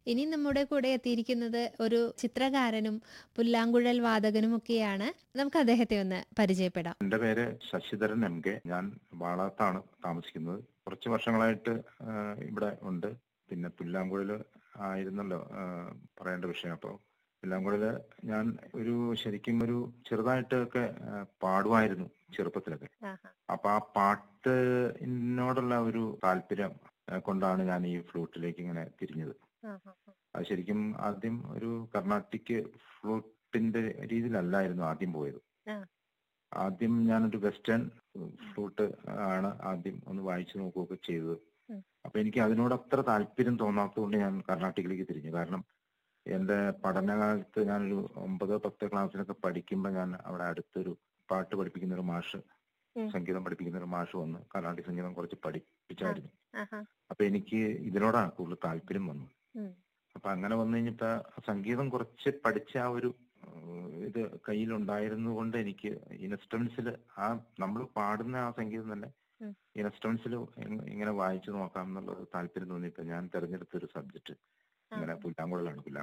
ഇനി നമ്മുടെ കൂടെ എത്തിയിരിക്കുന്നത് ഒരു ചിത്രകാരനും പുല്ലാങ്കുഴൽ വാദകനും ഒക്കെയാണ് നമുക്ക് അദ്ദേഹത്തെ ഒന്ന് പരിചയപ്പെടാം എന്റെ പേര് ശശിധരൻ എം കെ ഞാൻ വാളാത്താണ് താമസിക്കുന്നത് കുറച്ച് വർഷങ്ങളായിട്ട് ആ, ഇവിടെ ഉണ്ട് പിന്നെ പുല്ലാങ്കുഴല് ആയിരുന്നല്ലോ ആ, പറയേണ്ട വിഷയം അപ്പോൾ പുല്ലാങ്കുഴല് ഞാൻ ഒരു ശരിക്കും ഒരു ചെറുതായിട്ടൊക്കെ ആ, പാടുമായിരുന്നു ചെറുപ്പത്തിലൊക്കെ അപ്പൊ ആ പാട്ടിനോടുള്ള ഒരു താല്പര്യം ആ, കൊണ്ടാണ് ഞാൻ ഈ ഫ്ലൂട്ടിലേക്ക് ഇങ്ങനെ തിരിഞ്ഞത് അത് ശരിക്കും ആദ്യം ഒരു കർണാട്ടിക് ഫ്ലൂട്ടിന്റെ രീതിയിലല്ലായിരുന്നു ആദ്യം പോയത് ആ. ആദ്യം ഞാനൊരു വെസ്റ്റേൺ ഫ്ലൂട്ട് ആണ് ആദ്യം ഒന്ന് വായിച്ചു നോക്കുകയൊക്കെ ചെയ്തത് ഉം. അപ്പൊ എനിക്ക് അതിനോട് അത്ര താല്പര്യം തോന്നാത്തതുകൊണ്ട് ഞാൻ കർണാട്ടിക്കിലേക്ക് തിരിഞ്ഞു കാരണം എന്റെ പഠനകാലത്ത് ഞാനൊരു ഒമ്പത് പത്ത് ക്ലാസ്സിലൊക്കെ പഠിക്കുമ്പോൾ ഞാൻ അവിടെ അടുത്തൊരു പാട്ട് പഠിപ്പിക്കുന്ന ഒരു മാഷ് ഉം. സംഗീതം പഠിപ്പിക്കുന്ന ഒരു മാഷ് വന്ന് കർണാട്ടിക് സംഗീതം കുറച്ച് പഠിപ്പിച്ചായിരുന്നു അപ്പൊ എനിക്ക് ഇതിനോടാണ് കൂടുതൽ താല്പര്യം വന്നത് അപ്പൊ അങ്ങനെ വന്നു കഴിഞ്ഞപ്പോ സംഗീതം കുറച്ച് പഠിച്ച ആ ഒരു ഏഹ്, ഇത് കയ്യിലുണ്ടായിരുന്നത് കൊണ്ട് എനിക്ക് ഇൻസ്ട്രുമെന്റ്സിൽ ആ നമ്മൾ പാടുന്ന ആ സംഗീതം തന്നെ ഉം. ഇൻസ്ട്രുമെന്റ്സിൽ ഇങ്ങനെ വായിച്ചു നോക്കാം എന്നുള്ള ഒരു താല്പര്യം തോന്നിയപ്പോ ഞാൻ തെരഞ്ഞെടുത്ത ഒരു സബ്ജക്ട് ഇങ്ങനെ പുല്ലാങ്കുഴലാണ്